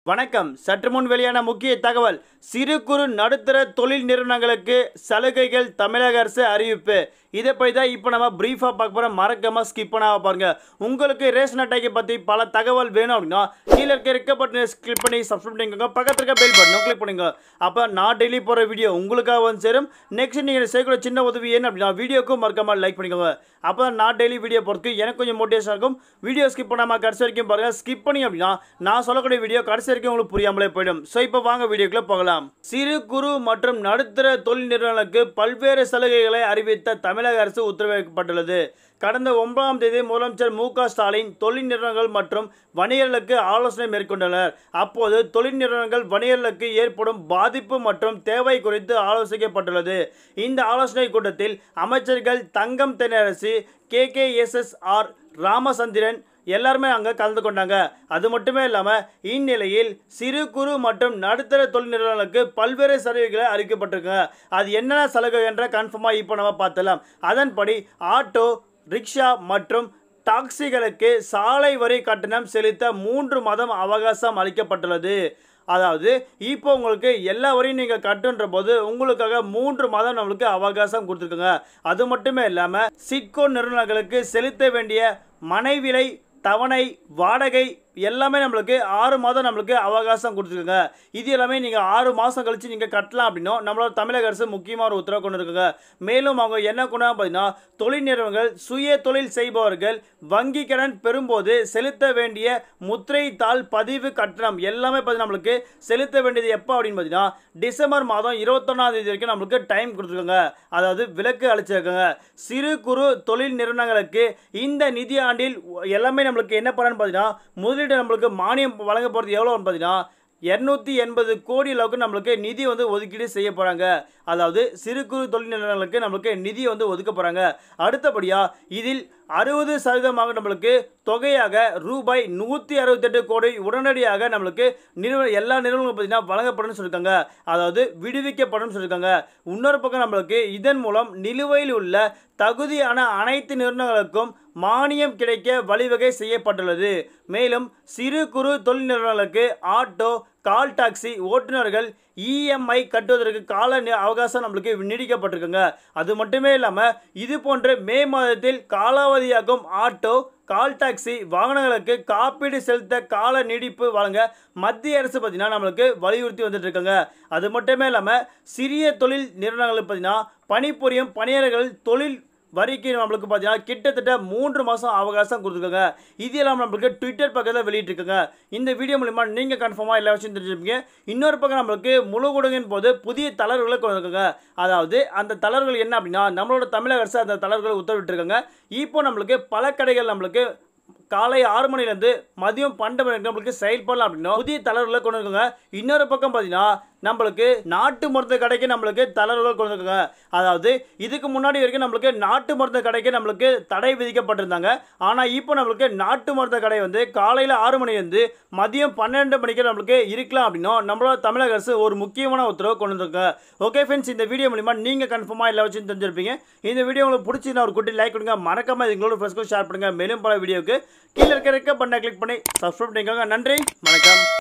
வணக்கம் சற்று முன் வெளியான முக்கிய தகவல் சிறு குறு நடுத்தர தொழில் நிறுவனங்களுக்கு சலுகைகள் தமிழக அரசு அறிவிப்பு இதை பற்றி தான் இப்போ நம்ம ப்ரீஃபாக பார்க்க போகிறோம் மறக்காம ஸ்கிப் பண்ணாம பாருங்க உங்களுக்கு ரேஷன் அட்டைக்கு பற்றி பல தகவல் வேணும் அப்படின்னா கீழே இருக்க இருக்க பட்டன் கிளிக் பண்ணி சப்ஸ்கிரைப் பண்ணிக்கோங்க பக்கத்தில் இருக்க பெல் பட்டனும் கிளிக் பண்ணுங்க அப்போ நான் டெய்லி போகிற வீடியோ உங்களுக்காக வந்து சேரும் நெக்ஸ்ட் நீங்கள் செய்யக்கூடிய சின்ன உதவி என்ன அப்படின்னா வீடியோக்கும் மறக்காம லைக் பண்ணிக்கோங்க அப்போ தான் நான் டெய்லி வீடியோ போகிறதுக்கு எனக்கு கொஞ்சம் மோட்டிவேஷன் இருக்கும் வீடியோ ஸ்கிப் பண்ணாமல் கடைசி வரைக்கும் பாருங்கள் ஸ்கிப் பண்ணி அப்படின்னா நான் சொல்லக்கூடிய வீடியோ கடைசி வரைக்கும் உங்களுக்கு புரியாமலே போயிடும் ஸோ இப்போ வாங்க வீடியோக்குள்ளே போகலாம் சிறு குறு மற்றும் நடுத்தர தொழில் நிறுவனங்களுக்கு பல்வேறு சலுகைகளை அறிவித்த தமிழக அரசு உத்தரவிடப்பட்டுள்ளது கடந்த ஒன்பதாம் தேதி முதலமைச்சர் மு க ஸ்டாலின் தொழில் நிறுவனங்கள் மற்றும் வணிகர்களுக்கு ஆலோசனை மேற்கொண்டனர் அப்போது தொழில் நிறுவனங்கள் வணிகர்களுக்கு ஏற்படும் பாதிப்பு மற்றும் தேவை குறித்து ஆலோசிக்கப்பட்டுள்ளது இந்த ஆலோசனை கூட்டத்தில் அமைச்சர்கள் Thangam Thennarasu K K S S R Ramachandran எல்லாருமே அங்கே கலந்து கொண்டாங்க அது மட்டுமே இல்லாமல் இந்நிலையில் சிறு குறு மற்றும் நடுத்தர தொழில் நிறுவனங்களுக்கு பல்வேறு சலுகைகளை அறிவிக்கப்பட்டிருக்குங்க அது என்னென்ன சலுகை என்ற கன்ஃபார்மாக இப்போ நம்ம பார்த்தலாம் அதன்படி ஆட்டோ ரிக்ஷா மற்றும் டாக்ஸிகளுக்கு சாலை வரி கட்டணம் செலுத்த மூன்று மாதம் அவகாசம் அளிக்கப்பட்டுள்ளது அதாவது இப்போ உங்களுக்கு எல்லா வரையும் நீங்கள் கட்டுன்ற போது உங்களுக்காக மூன்று மாதம் நம்மளுக்கு அவகாசம் கொடுத்துருக்குங்க அது மட்டுமே இல்லாமல் சிட்கோ நிறுவனங்களுக்கு செலுத்த வேண்டிய மனைவிலை தவணை வாடகை எல்லாமே நம்மளுக்கு ஆறு மாதம் நம்மளுக்கு அவகாசம் கொடுத்துருக்குங்க இது எல்லாமே நீங்கள் ஆறு மாதம் கழித்து நீங்கள் கட்டலாம் அப்படின்னும் நம்மளோட தமிழக அரசு முக்கியமாக ஒரு உத்தரவு கொண்டு இருக்குங்க மேலும் அவங்க என்ன கொண்டு பார்த்தீங்கன்னா தொழில் நிறுவனங்கள் சுய தொழில் செய்பவர்கள் வங்கி கடன் பெறும்போது செலுத்த வேண்டிய முத்திரை தாள் பதிவு கட்டணம் எல்லாமே பார்த்து நம்மளுக்கு செலுத்த வேண்டியது எப்போ அப்படின்னு பார்த்தீங்கன்னா டிசம்பர் மாதம் இருபத்தொன்னாம் தேதி வரைக்கும் நம்மளுக்கு டைம் கொடுத்துருக்காங்க அதாவது விலக்கு அளிச்சிருக்காங்க சிறு குறு தொழில் நிறுவனங்களுக்கு இந்த நிதி ஆண்டில் எல்லாமே நம்மளுக்கு என்ன பண்ணணும்னு பார்த்தீங்கன்னா முதலீடு நம்மளுக்கு மானியம் வழங்க போகிறது எவ்வளோன்னு பார்த்தீங்கன்னா இரநூத்தி எண்பது கோடி அளவுக்கு நம்மளுக்கு நிதி வந்து ஒதுக்கீடு செய்ய போகிறாங்க அதாவது சிறு குறு தொழில் நிறுவனங்களுக்கு நம்மளுக்கு நிதி வந்து ஒதுக்க போகிறாங்க அடுத்தபடியாக இதில் அறுபது சதவீதமாக நம்மளுக்கு தொகையாக ரூபாய் நூற்றி அறுபத்தெட்டு கோடி உடனடியாக நம்மளுக்கு நிறுவன எல்லா நிறுவனங்களும் பார்த்தீங்கன்னா வழங்கப்படும் சொல்லியிருக்காங்க அதாவது விடுவிக்கப்படும் சொல்லியிருக்காங்க இன்னொரு பக்கம் நம்மளுக்கு இதன் மூலம் நிலுவையில் உள்ள தகுதியான அனைத்து நிறுவனங்களுக்கும் மானியம் கிடைக்க வழிவகை செய்யப்பட்டுள்ளது மேலும் சிறு குறு தொழில் நிறுவனங்களுக்கு ஆட்டோ கால் டாக்ஸி ஓட்டுநர்கள் இஎம்ஐ கட்டுவதற்கு கால நி- அவகாசம் நம்மளுக்கு நீடிக்கப்பட்டிருக்குங்க அது மட்டுமே இல்லாமல் இது போன்ற மே மாதத்தில் காலாவதியாகும் ஆட்டோ கால் டாக்ஸி வாகனங்களுக்கு காப்பீடு செலுத்த கால நீடிப்பு வழங்க மத்திய அரசு பார்த்தீங்கன்னா நம்மளுக்கு வலியுறுத்தி வந்துட்டு இருக்காங்க அது மட்டுமே இல்லாமல் சிறிய தொழில் நிறுவனங்களுக்கு பார்த்தீங்கன்னா பணிபுரியும் பணியாளர்கள் தொழில் வரிக்கு நம்மளுக்கு பார்த்தீங்கன்னா கிட்டத்தட்ட மூன்று மாதம் அவகாசம் கொடுத்துருக்காங்க இது எல்லாம் நம்மளுக்கு ட்விட்டர் பக்கத்தில் வெளியிட்டிருக்காங்க இந்த வீடியோ மூலிமா நீங்கள் கன்ஃபார்மாக எல்லா விஷயம் தெரிஞ்சுப்பீங்க இன்னொரு பக்கம் நம்மளுக்கு முழு கொடுங்கின் போது புதிய தளர்வுகளை கொண்டு வந்திருக்காங்க அதாவது அந்த தளர்வுகள் என்ன அப்படின்னா நம்மளோட தமிழக அரசு அந்த தளர்வுகளை உத்தரவிட்டிருக்காங்க இப்போ நம்மளுக்கு பல கடைகள் நம்மளுக்கு காலை ஆறு மணிலேருந்து மதியம் பன்னெண்டு மணி வரைக்கும் நம்மளுக்கு செயல்படலாம் அப்படின்னா புதிய தளர்வுகளை கொண்டு இருக்காங்க இன்னொரு பக்கம் பார்த்தீங்கன்னா நம்மளுக்கு நாட்டு மருந்து கடைக்கு நம்மளுக்கு தளர்வுகள் கொண்டு இருக்காங்க அதாவது இதுக்கு முன்னாடி வரைக்கும் நம்மளுக்கு நாட்டு மருந்து கடைக்கு நம்மளுக்கு தடை விதிக்கப்பட்டிருந்தாங்க ஆனால் இப்போ நம்மளுக்கு நாட்டு மருந்து கடை வந்து காலையில் ஆறு மணிலேருந்து மதியம் பன்னெண்டு மணிக்கு நம்மளுக்கு இருக்கலாம் அப்படின்னா நம்மளோட தமிழக அரசு ஒரு முக்கியமான உத்தரவு கொண்டு வந்திருக்காங்க ஓகே ஃப்ரெண்ட்ஸ் இந்த வீடியோ மூலிமா நீங்கள் கன்ஃபார்மாக எல்லா வச்சும் தெரிஞ்சிருப்பீங்க இந்த வீடியோ உங்களுக்கு பிடிச்சிருந்தா ஒரு குட்டி லைக் கொடுங்க மறக்காம இது எங்களோட ஃப்ரெண்ட்ஸ்க்கும் ஷேர் பண்ணுங்க மேலும் பல வீடியோக்கு கீழே இருக்க இருக்க பண்ண கிளிக் பண்ணி சப்ஸ்கிரைப் பண்ணிக்கோங்க நன்றி வணக்கம்